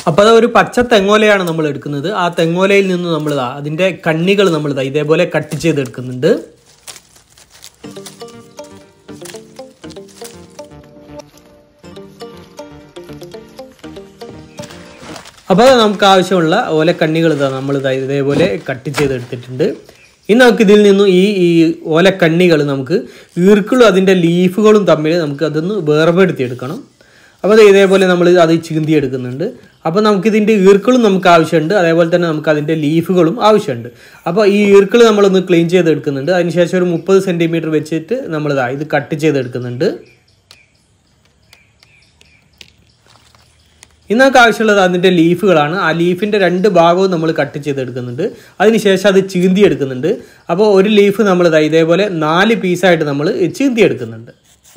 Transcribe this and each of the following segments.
അപ്പോൾ അത് ഒരു പച്ച തെങ്ങോലയാണ് നമ്മൾ എടുക്കുന്നത് ആ തെങ്ങോലയിൽ നിന്ന് നമ്മൾ ഇതാ അതിൻ്റെ കണ്ണികൾ നമ്മൾ ഇതാ ഇതേപോലെ കട്ട് ചെയ്തെടുക്കുന്നുണ്ട് അപ്പോൾ നമുക്ക് ആവശ്യമുള്ള ഓലക്കണ്ണികൾ ഇതാ നമ്മൾ ഇതാ ഇതേപോലെ കട്ട് ചെയ്തെടുത്തിട്ടുണ്ട് ഇനി നമുക്ക് ഇതിൽ നിന്നും ഈ ഈ ഓലക്കണ്ണികൾ നമുക്ക് ഈർക്കിളും അതിൻ്റെ ലീഫുകളും തമ്മിൽ നമുക്ക് അതൊന്ന് വേർപെടുത്തിയെടുക്കണം അപ്പോൾ അത് ഇതേപോലെ നമ്മൾ അത് ചീന്തി എടുക്കുന്നുണ്ട് അപ്പോൾ നമുക്കിതിൻ്റെ ഈർക്കിളും നമുക്ക് ആവശ്യമുണ്ട് അതേപോലെ തന്നെ നമുക്ക് അതിൻ്റെ ലീഫുകളും ആവശ്യമുണ്ട് അപ്പോൾ ഈ ഈർക്കിൾ നമ്മളൊന്ന് ക്ലീൻ ചെയ്തെടുക്കുന്നുണ്ട് അതിനുശേഷം ഒരു മുപ്പത് സെൻറ്റിമീറ്റർ വെച്ചിട്ട് നമ്മളിതാ ഇത് കട്ട് ചെയ്തെടുക്കുന്നുണ്ട് ഇന്ന് നമുക്ക് ആവശ്യമുള്ളത് അതിൻ്റെ ലീഫുകളാണ് ആ ലീഫിൻ്റെ രണ്ട് ഭാഗവും നമ്മൾ കട്ട് ചെയ്തെടുക്കുന്നുണ്ട് അതിനുശേഷം അത് ചീന്തി എടുക്കുന്നുണ്ട് അപ്പോൾ ഒരു ലീഫ് നമ്മൾ ഇതാ ഇതേപോലെ നാല് പീസായിട്ട് നമ്മൾ ചീന്തി എടുക്കുന്നുണ്ട്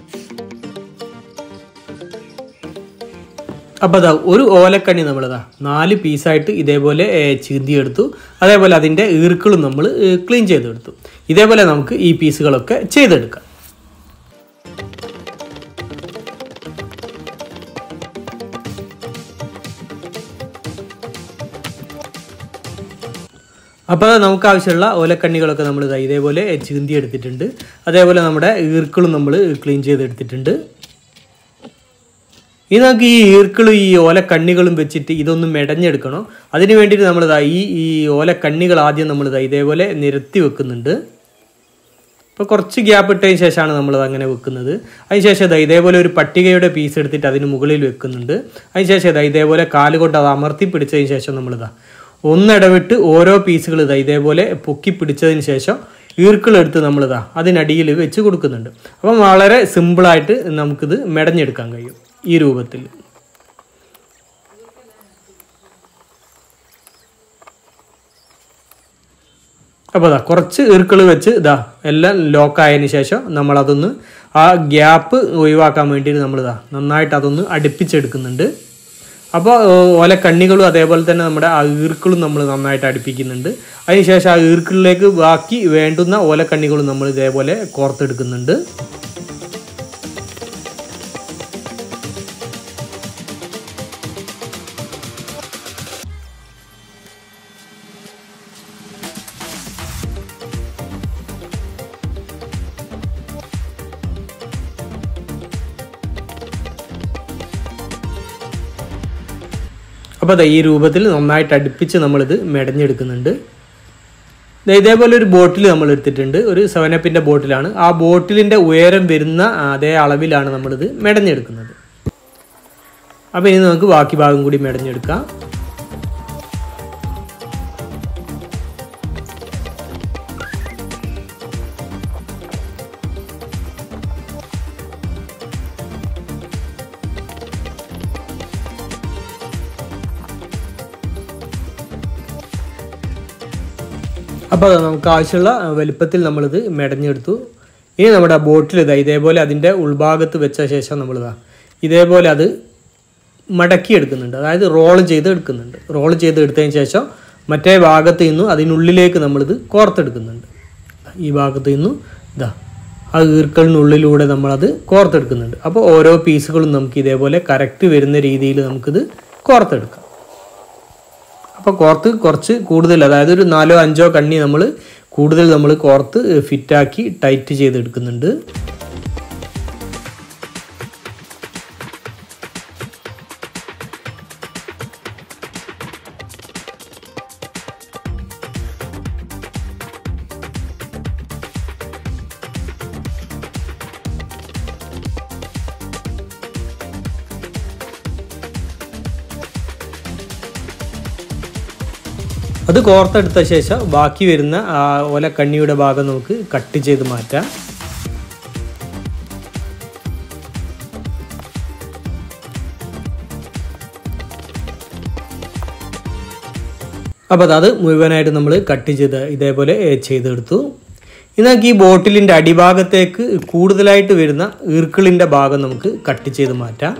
അപ്പോൾ അതാ ഒരു ഓലക്കണ്ണി നമ്മളിതാ നാല് പീസായിട്ട് ഇതേപോലെ ചീന്തി എടുത്തു അതേപോലെ അതിൻ്റെ ഈർക്കിളും നമ്മൾ ക്ലീൻ ചെയ്തെടുത്തു ഇതേപോലെ നമുക്ക് ഈ പീസുകളൊക്കെ ചെയ്തെടുക്കാം അപ്പോൾ നമുക്ക് ആവശ്യമുള്ള ഓലക്കണ്ണികളൊക്കെ നമ്മൾ ഇതാ ഇതേപോലെ ചീന്തി എടുത്തിട്ടുണ്ട് അതേപോലെ നമ്മുടെ ഈർക്കിളും നമ്മൾ ക്ലീൻ ചെയ്തെടുത്തിട്ടുണ്ട് ഇനി നമുക്ക് ഈ ഈർക്കിളും ഈ ഓലക്കണ്ണികളും വെച്ചിട്ട് ഇതൊന്ന് മെടഞ്ഞെടുക്കണം അതിന് വേണ്ടിയിട്ട് നമ്മളിതാ ഈ ഈ ഓലക്കണ്ണികൾ ആദ്യം നമ്മളിതാ ഇതേപോലെ നിരത്തി വെക്കുന്നുണ്ട് അപ്പോൾ കുറച്ച് ഗ്യാപ്പ് ഇട്ടതിന് ശേഷമാണ് നമ്മളത് അങ്ങനെ വെക്കുന്നത് അതിനുശേഷം ഇതാ ഇതേപോലെ ഒരു പട്ടികയുടെ പീസ് എടുത്തിട്ട് അതിന് മുകളിൽ വെക്കുന്നുണ്ട് അതിനുശേഷം ഇതാ ഇതേപോലെ കാല് കൊണ്ട് അത് അമർത്തി പിടിച്ചതിന് ശേഷം നമ്മളിതാ ഒന്നിടവിട്ട് ഓരോ പീസുകൾ ഇതാ ഇതേപോലെ പൊക്കി പിടിച്ചതിന് ശേഷം ഈർക്കിളെടുത്ത് നമ്മളിതാ അതിനടിയിൽ വെച്ച് കൊടുക്കുന്നുണ്ട് അപ്പം വളരെ സിമ്പിളായിട്ട് നമുക്കിത് മെടഞ്ഞെടുക്കാൻ കഴിയും ഈ രൂപത്തിൽ അപ്പോൾ ഇതാ കുറച്ച് ഈർക്കിൾ വെച്ച് ഇതാ എല്ലാം ലോക്കായതിന് ശേഷം നമ്മളതൊന്ന് ആ ഗ്യാപ്പ് ഒഴിവാക്കാൻ വേണ്ടിയിട്ട് നമ്മളിതാ നന്നായിട്ട് അതൊന്ന് അടുപ്പിച്ചെടുക്കുന്നുണ്ട് അപ്പോൾ ഓല കണ്ണികളും അതേപോലെ തന്നെ നമ്മുടെ ആ ഈർക്കിളും നമ്മൾ നന്നായിട്ട് അടുപ്പിക്കുന്നുണ്ട് അതിനുശേഷം ആ ഈർക്കിളിലേക്ക് ബാക്കി വേണ്ടുന്ന ഓലക്കണ്ണികളും നമ്മൾ ഇതേപോലെ കോർത്തെടുക്കുന്നുണ്ട് അപ്പോൾ അതെ ഈ രൂപത്തിൽ നന്നായിട്ട് അടുപ്പിച്ച് നമ്മളിത് മെടഞ്ഞെടുക്കുന്നുണ്ട് ദേ ഇതേപോലെ ഒരു ബോട്ടിൽ നമ്മൾ എടുത്തിട്ടുണ്ട് ഒരു സെവനപ്പിൻ്റെ ബോട്ടിലാണ് ആ ബോട്ടിലിൻ്റെ ഉയരം വരുന്ന അതേ അളവിലാണ് നമ്മളിത് മെടഞ്ഞെടുക്കുന്നത് അപ്പോൾ ഇനി നമുക്ക് ബാക്കി ഭാഗം കൂടി മെടഞ്ഞെടുക്കാം അപ്പോൾ അത് നമുക്ക് ആവശ്യമുള്ള വലിപ്പത്തിൽ നമ്മളിത് മെടഞ്ഞെടുത്തു ഇനി നമ്മുടെ ബോട്ടിൽ ഇതാ ഇതേപോലെ അതിൻ്റെ ഉൾഭാഗത്ത് വെച്ച ശേഷം നമ്മളിതാ ഇതേപോലെ അത് മടക്കി എടുക്കുന്നുണ്ട് അതായത് റോൾ ചെയ്ത് എടുക്കുന്നുണ്ട് റോൾ ചെയ്ത് എടുത്തതിന് ശേഷം മറ്റേ ഭാഗത്ത് നിന്നും അതിനുള്ളിലേക്ക് നമ്മളിത് കോർത്തെടുക്കുന്നുണ്ട് ഈ ഭാഗത്ത് നിന്നും ഇതാ ആ ഈർക്കലിനുള്ളിലൂടെ നമ്മളത് കോർത്തെടുക്കുന്നുണ്ട് അപ്പോൾ ഓരോ പീസുകളും നമുക്ക് ഇതേപോലെ കറക്റ്റ് വരുന്ന രീതിയിൽ നമുക്കിത് കോർത്തെടുക്കാം അപ്പോൾ കോർത്ത് കുറച്ച് കൂടുതൽ അതായത് ഒരു നാലോ അഞ്ചോ കണ്ണി നമ്മൾ കൂടുതൽ നമ്മൾ കോർത്ത് ഫിറ്റാക്കി ടൈറ്റ് ചെയ്തെടുക്കുന്നുണ്ട് അത് കോർത്തെടുത്ത ശേഷം ബാക്കി വരുന്ന ആ ഓലക്കണ്ണിയുടെ ഭാഗം നമുക്ക് കട്ട് ചെയ്ത് മാറ്റാം അപ്പോൾ അത് മുഴുവനായിട്ട് നമ്മൾ കട്ട് ചെയ്ത് ഇതേപോലെ ചെയ്തെടുത്തു ഇനി നമുക്ക് ഈ ബോട്ടിലിൻ്റെ അടിഭാഗത്തേക്ക് കൂടുതലായിട്ട് വരുന്ന ഈർക്കിളിൻ്റെ ഭാഗം നമുക്ക് കട്ട് ചെയ്ത് മാറ്റാം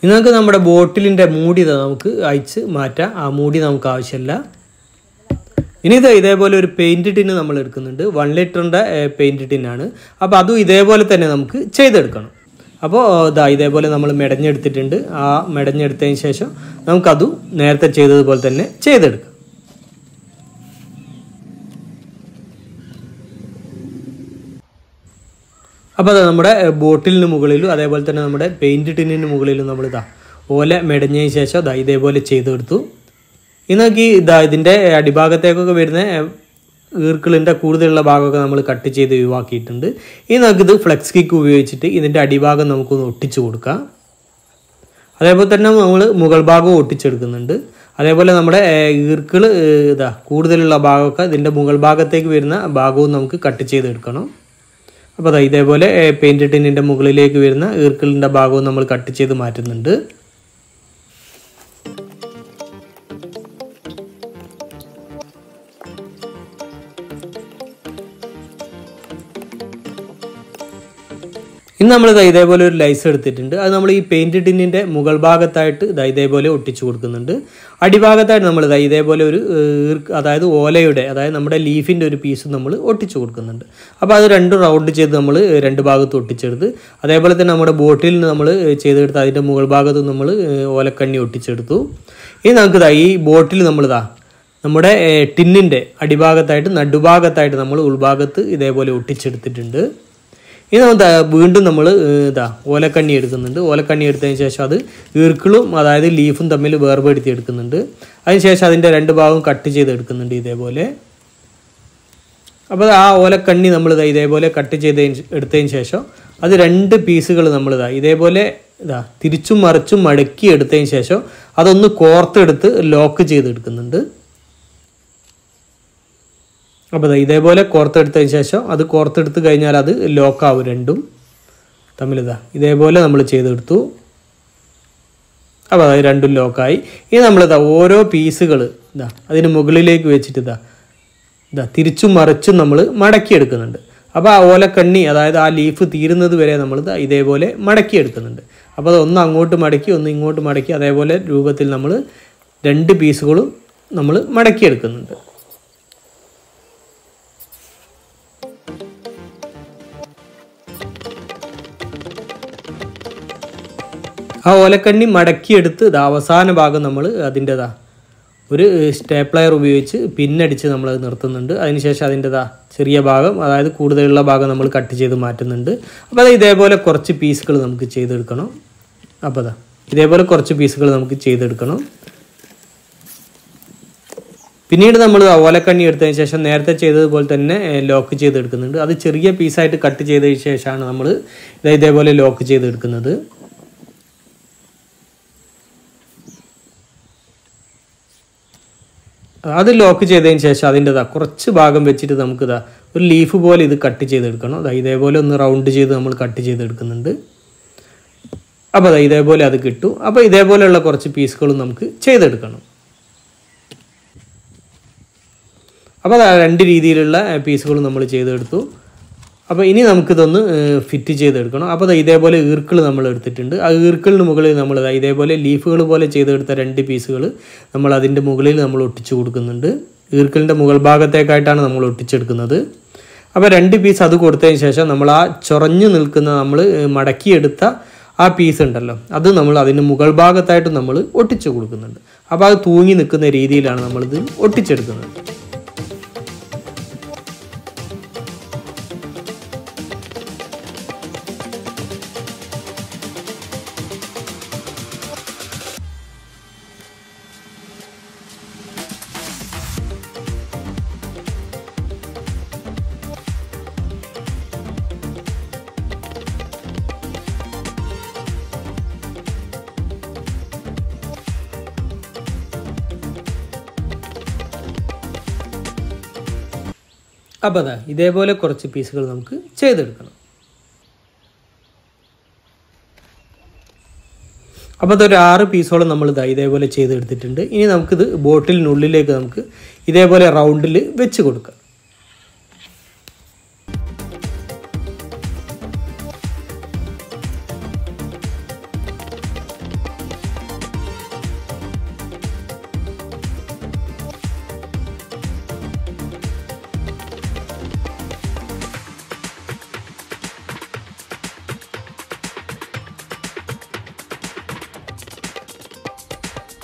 ഇനി നമുക്ക് നമ്മുടെ ബോട്ടിലിൻ്റെ മൂടി ഇതാ നമുക്ക് അയച്ച് മാറ്റാം ആ മൂടി നമുക്ക് ആവശ്യമില്ല ഇനി ഇത് ഇതേപോലെ ഒരു പെയിൻറ് ടിന്ന് നമ്മൾ എടുക്കുന്നുണ്ട് വൺ ലിറ്ററിൻ്റെ പെയിൻറ് ടിന്നാണ് അപ്പോൾ അതും ഇതേപോലെ തന്നെ നമുക്ക് ചെയ്തെടുക്കണം അപ്പോൾ ഇതാ ഇതേപോലെ നമ്മൾ മെടഞ്ഞെടുത്തിട്ടുണ്ട് ആ മെടഞ്ഞെടുത്തതിന് ശേഷം നമുക്കതും നേരത്തെ ചെയ്തതുപോലെ തന്നെ ചെയ്തെടുക്കാം അപ്പോൾ അത് നമ്മുടെ ബോട്ടിലിന് മുകളിലും അതേപോലെ തന്നെ നമ്മുടെ പെയിൻറ് ടിന്നിന് മുകളിലും നമ്മൾ ഇതാ ഓല മെടഞ്ഞതിന് ശേഷം ഇതാ ഇതേപോലെ ചെയ്തെടുത്തു ഇനി നോക്കി ഇതാ ഇതിൻ്റെ അടിഭാഗത്തേക്കൊക്കെ വരുന്ന ഈർക്കിളിൻ്റെ കൂടുതലുള്ള ഭാഗമൊക്കെ നമ്മൾ കട്ട് ചെയ്ത് ഒഴിവാക്കിയിട്ടുണ്ട് ഇനി നമുക്കിത് ഫ്ലെക്സ് കിക്ക് ഉപയോഗിച്ചിട്ട് ഇതിൻ്റെ അടിഭാഗം നമുക്കൊന്ന് ഒട്ടിച്ചു കൊടുക്കാം അതേപോലെ തന്നെ നമ്മൾ മുകൾ ഭാഗവും ഒട്ടിച്ചെടുക്കുന്നുണ്ട് അതേപോലെ നമ്മുടെ ഈർക്കിൾ ഇതാ കൂടുതലുള്ള ഭാഗമൊക്കെ ഇതിൻ്റെ മുകൾ ഭാഗത്തേക്ക് വരുന്ന ഭാഗവും നമുക്ക് കട്ട് ചെയ്തെടുക്കണം അപ്പോൾ അതാ ഇതേപോലെ പെയിൻറ് ടിന്നിൻ്റെ മുകളിലേക്ക് വരുന്ന ഈർക്കിളിൻ്റെ ഭാഗവും നമ്മൾ കട്ട് ചെയ്ത് മാറ്റുന്നുണ്ട് ഇന്ന് നമ്മൾ ഇതാ ഇതേപോലെ ഒരു ലൈസ് എടുത്തിട്ടുണ്ട് അത് നമ്മൾ ഈ പെയിൻറ് ടിന്നിൻ്റെ മുകൾ ഭാഗത്തായിട്ട് ഇതാ ഇതേപോലെ ഒട്ടിച്ചു കൊടുക്കുന്നുണ്ട് അടിഭാഗത്തായിട്ട് നമ്മൾ ഇതാ ഇതേപോലെ ഒരു ഈർക്ക് അതായത് ഓലയുടെ അതായത് നമ്മുടെ ലീഫിൻ്റെ ഒരു പീസ് നമ്മൾ ഒട്ടിച്ചു കൊടുക്കുന്നുണ്ട് അപ്പോൾ അത് രണ്ട് റൗണ്ട് ചെയ്ത് നമ്മൾ രണ്ട് ഭാഗത്ത് ഒട്ടിച്ചെടുത്ത് അതേപോലെ തന്നെ നമ്മുടെ ബോട്ടിൽ നിന്ന് നമ്മൾ ചെയ്തെടുത്ത് അതിൻ്റെ മുകൾ ഭാഗത്ത് നമ്മൾ ഓലക്കണ്ണി ഒട്ടിച്ചെടുത്തു ഇനി നമുക്കിതാ ഈ ബോട്ടിൽ നമ്മളിതാ നമ്മുടെ ടിന്നിൻ്റെ അടിഭാഗത്തായിട്ട് നടുഭാഗത്തായിട്ട് നമ്മൾ ഉൾഭാഗത്ത് ഇതേപോലെ ഒട്ടിച്ചെടുത്തിട്ടുണ്ട് ഇനി നമ്മൾ ദാ വീണ്ടും നമ്മൾ ഇതാ ഓലക്കണ്ണി എടുക്കുന്നുണ്ട് ഓലക്കണ്ണി എടുത്തതിന് ശേഷം അത് ഈർക്കിളും അതായത് ലീഫും തമ്മിൽ വേർപെടുത്തി എടുക്കുന്നുണ്ട് അതിനുശേഷം അതിൻ്റെ രണ്ട് ഭാഗവും കട്ട് ചെയ്ത് എടുക്കുന്നുണ്ട് ഇതേപോലെ അപ്പോൾ ആ ഓലക്കണ്ണി നമ്മൾ ഇതാ ഇതേപോലെ കട്ട് ചെയ്ത് എടുത്തതിന് ശേഷം അത് രണ്ട് പീസുകൾ നമ്മളിതാ ഇതേപോലെ ഇതാ തിരിച്ചും മറിച്ചും മടക്കി എടുത്തതിന് ശേഷം അതൊന്ന് കോർത്തെടുത്ത് ലോക്ക് ചെയ്തെടുക്കുന്നുണ്ട് അപ്പോൾ ദാ ഇതേപോലെ കോർത്തെടുത്തതിന് ശേഷം അത് കോർത്തെടുത്ത് കഴിഞ്ഞാൽ അത് ലോക്കാവും രണ്ടും തമ്മിലിതാ ഇതേപോലെ നമ്മൾ ചെയ്തെടുത്തു അപ്പോൾ അത് രണ്ടും ലോക്കായി ഇനി നമ്മളിതാ ഓരോ പീസുകൾ ഇതാ അതിന് മുകളിലേക്ക് വെച്ചിട്ട് ഇതാ ഇതാ തിരിച്ചും മറിച്ചും നമ്മൾ മടക്കിയെടുക്കുന്നുണ്ട് അപ്പോൾ ആ ഓലക്കണ്ണി അതായത് ആ ലീഫ് തീരുന്നത് വരെ നമ്മൾ ഇതാ ഇതേപോലെ മടക്കിയെടുക്കുന്നുണ്ട് അപ്പോൾ അത് ഒന്ന് അങ്ങോട്ട് മടക്കി ഒന്ന് ഇങ്ങോട്ട് മടക്കി അതേപോലെ രൂപത്തിൽ നമ്മൾ രണ്ട് പീസുകളും നമ്മൾ മടക്കിയെടുക്കുന്നുണ്ട് ആ ഓലക്കണ്ണി മടക്കിയെടുത്ത് ഇത് അവസാന ഭാഗം നമ്മൾ അതിൻ്റെതാ ഒരു സ്റ്റേപ്ലയർ ഉപയോഗിച്ച് പിന്നടിച്ച് നമ്മൾ അത് നിർത്തുന്നുണ്ട് അതിനുശേഷം അതിൻ്റെതാ ചെറിയ ഭാഗം അതായത് കൂടുതലുള്ള ഭാഗം നമ്മൾ കട്ട് ചെയ്ത് മാറ്റുന്നുണ്ട് അപ്പോൾ അത് ഇതേപോലെ കുറച്ച് പീസുകൾ നമുക്ക് ചെയ്തെടുക്കണം അപ്പോൾ അതാ ഇതേപോലെ കുറച്ച് പീസുകൾ നമുക്ക് ചെയ്തെടുക്കണം പിന്നീട് നമ്മൾ ഓലക്കണ്ണി എടുത്തതിന് ശേഷം നേരത്തെ ചെയ്തതുപോലെ തന്നെ ലോക്ക് ചെയ്തെടുക്കുന്നുണ്ട് അത് ചെറിയ പീസായിട്ട് കട്ട് ചെയ്തതിന് ശേഷമാണ് നമ്മൾ ഇതേപോലെ ലോക്ക് ചെയ്തെടുക്കുന്നത് അത് ലോക്ക് ചെയ്തതിന് ശേഷം അതിൻ്റെ ഇതാ കുറച്ച് ഭാഗം വെച്ചിട്ട് നമുക്ക് ഇതാ ഒരു ലീഫ് പോലെ ഇത് കട്ട് ചെയ്തെടുക്കണം അതാ ഇതേപോലെ ഒന്ന് റൗണ്ട് ചെയ്ത് നമ്മൾ കട്ട് ചെയ്തെടുക്കുന്നുണ്ട് അപ്പോൾ അതാ ഇതേപോലെ അത് കിട്ടും അപ്പോൾ ഇതേപോലെയുള്ള കുറച്ച് പീസുകളും നമുക്ക് ചെയ്തെടുക്കണം അപ്പോൾ അതാ രണ്ട് രീതിയിലുള്ള പീസുകൾ നമ്മൾ ചെയ്തെടുത്തു അപ്പോൾ ഇനി നമുക്കിതൊന്ന് ഫിറ്റ് ചെയ്തെടുക്കണം അപ്പോൾ ദാ ഇതേപോലെ ഈർക്കിൾ നമ്മൾ എടുത്തിട്ടുണ്ട് ആ ഈർക്കിളിന് മുകളിൽ നമ്മൾ ദാ ഇതേപോലെ ലീഫുകൾ പോലെ ചെയ്തെടുത്ത രണ്ട് പീസുകൾ നമ്മൾ അതിൻ്റെ മുകളിൽ നമ്മൾ ഒട്ടിച്ചു കൊടുക്കുന്നുണ്ട് ഈർക്കിളിൻ്റെ മുകൾ ഭാഗത്തേക്കായിട്ടാണ് നമ്മൾ ഒട്ടിച്ചെടുക്കുന്നത് അപ്പോൾ രണ്ട് പീസ് അത് കൊടുത്തതിന് ശേഷം നമ്മൾ ആ ചൊറഞ്ഞു നിൽക്കുന്ന നമ്മൾ മടക്കിയെടുത്ത ആ പീസ് ഉണ്ടല്ലോ അത് നമ്മൾ അതിൻ്റെ മുകൾ ഭാഗത്തായിട്ട് നമ്മൾ ഒട്ടിച്ചു കൊടുക്കുന്നുണ്ട് അപ്പോൾ അത് തൂങ്ങി നിൽക്കുന്ന രീതിയിലാണ് നമ്മളിത് ഒട്ടിച്ചെടുക്കുന്നത് അപ്പോൾ അതാ ഇതേപോലെ കുറച്ച് പീസുകൾ നമുക്ക് ചെയ്തെടുക്കണം അപ്പോൾ അതൊരു ആറ് പീസോളം നമ്മൾ ഇതാ ഇതേപോലെ ചെയ്തെടുത്തിട്ടുണ്ട് ഇനി നമുക്കിത് ബോട്ടിലിനുള്ളിലേക്ക് നമുക്ക് ഇതേപോലെ റൗണ്ടിൽ വെച്ച് കൊടുക്കാം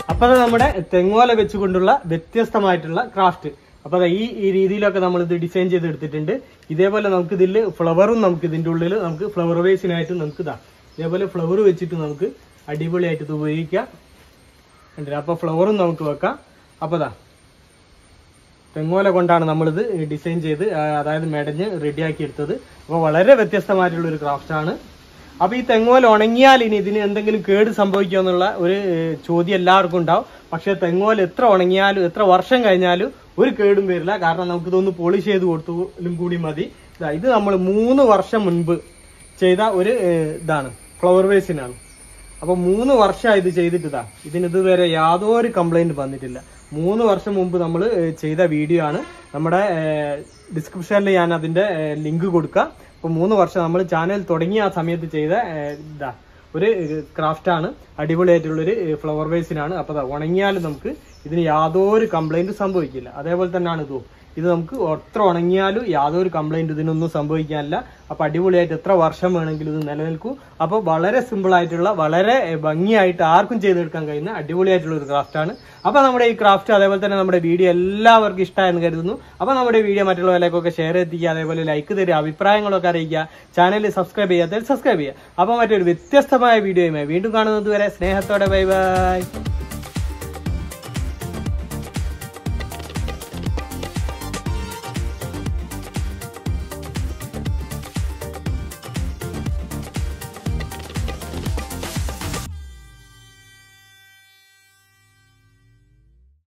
അപ്പൊ അത് നമ്മുടെ തെങ്ങോല വെച്ചുകൊണ്ടുള്ള വ്യത്യസ്തമായിട്ടുള്ള ക്രാഫ്റ്റ് അപ്പൊ ദാ ഈ ഈ രീതിയിലൊക്കെ നമ്മൾ ഇത് ഡിസൈൻ ചെയ്ത് എടുത്തിട്ടുണ്ട് ഇതേപോലെ നമുക്ക് ഇതിൽ ഫ്ലവറും നമുക്ക് ഇതിന്റെ ഉള്ളിൽ നമുക്ക് ഫ്ലവർ വേസിനായിട്ട് നമുക്ക് ഇതാ ഇതേപോലെ ഫ്ലവർ വെച്ചിട്ട് നമുക്ക് അടിപൊളിയായിട്ട് ഇത് ഉപയോഗിക്കാം കണ്ടില്ലേ അപ്പൊ ഫ്ലവറും നമുക്ക് വെക്കാം അപ്പൊ ദാ തെങ്ങോല കൊണ്ടാണ് നമ്മളിത് ഡിസൈൻ ചെയ്ത് ആ, അതായത് മെടഞ്ഞ് റെഡിയാക്കി എടുത്തത് അപ്പോൾ വളരെ വ്യത്യസ്തമായിട്ടുള്ള ഒരു ക്രാഫ്റ്റ് ആണ് അപ്പൊ ഈ തെങ്ങോല ഉണങ്ങിയാൽ ഇനി ഇതിന് എന്തെങ്കിലും കേട് സംഭവിക്കുമോ എന്നുള്ള ഒരു ഏഹ്, ചോദ്യം എല്ലാവർക്കും ഉണ്ടാവും പക്ഷെ തെങ്ങോല എത്ര ഉണങ്ങിയാലും എത്ര വർഷം കഴിഞ്ഞാലും ഒരു കേടും വരില്ല കാരണം നമുക്ക് ഇതൊന്ന് പോളിഷ് ചെയ്ത് കൊടുത്താലും കൂടി മതി ദാ ഇത് നമ്മൾ മൂന്ന് വർഷം മുൻപ് ചെയ്ത ഒരു ഏഹ്, ഇതാണ് ഫ്ലവർ വേസിനാണ് അപ്പൊ മൂന്ന് വർഷമായി ഇത് ചെയ്തിട്ട് ഇതാ ഇതിന് ഇതുവരെ യാതൊരു കംപ്ലൈന്റ് വന്നിട്ടില്ല മൂന്ന് വർഷം മുമ്പ് നമ്മൾ ചെയ്ത വീഡിയോ ആണ് നമ്മുടെ ഡിസ്ക്രിപ്ഷനിൽ ഞാൻ അതിന്റെ ലിങ്ക് കൊടുക്കാം അപ്പൊ മൂന്ന് വർഷം നമ്മൾ ചാനൽ തുടങ്ങിയ ആ സമയത്ത് ചെയ്ത ഏഹ്, ഇതാ ഒരു ക്രാഫ്റ്റ് ആണ് അടിപൊളിയായിട്ടുള്ളൊരു ഫ്ലവർ വേസിനാണ് അപ്പൊ ദാ ഉണങ്ങിയാലും നമുക്ക് ഇതിന് യാതൊരു കംപ്ലൈന്റ് സംഭവിക്കില്ല അതേപോലെ തന്നെയാണ് ഇതും ഇത് നമുക്ക് എത്ര ഉണങ്ങിയാലും യാതൊരു കംപ്ലൈന്റ് ഇതിനൊന്നും സംഭവിക്കാനില്ല അപ്പൊ അടിപൊളിയായിട്ട് എത്ര വർഷം വേണമെങ്കിലും ഇത് നിലനിൽക്കും അപ്പൊ വളരെ സിമ്പിൾ ആയിട്ടുള്ള വളരെ ഏ, ഭംഗിയായിട്ട് ആർക്കും ചെയ്തെടുക്കാൻ കഴിയുന്ന അടിപൊളിയായിട്ടുള്ള ഒരു ക്രാഫ്റ്റ് ആണ് അപ്പൊ നമ്മുടെ ഈ ക്രാഫ്റ്റ് അതേപോലെ തന്നെ നമ്മുടെ വീഡിയോ എല്ലാവർക്കും ഇഷ്ടമായെന്ന് കരുതുന്നു അപ്പൊ നമ്മുടെ വീഡിയോ മറ്റുള്ളവരിലേക്കൊക്കെ ഷെയർ എത്തിക്കുക അതേപോലെ ലൈക്ക് തരിക അഭിപ്രായങ്ങളൊക്കെ അറിയിക്കുക ചാനൽ സബ്സ്ക്രൈബ് ചെയ്യാത്തവർ സബ്സ്ക്രൈബ് ചെയ്യുക അപ്പൊ മറ്റൊരു വ്യത്യസ്തമായ വീഡിയോയുമായി വീണ്ടും കാണുന്നത് വരെ സ്നേഹത്തോടെ ബൈ ബൈ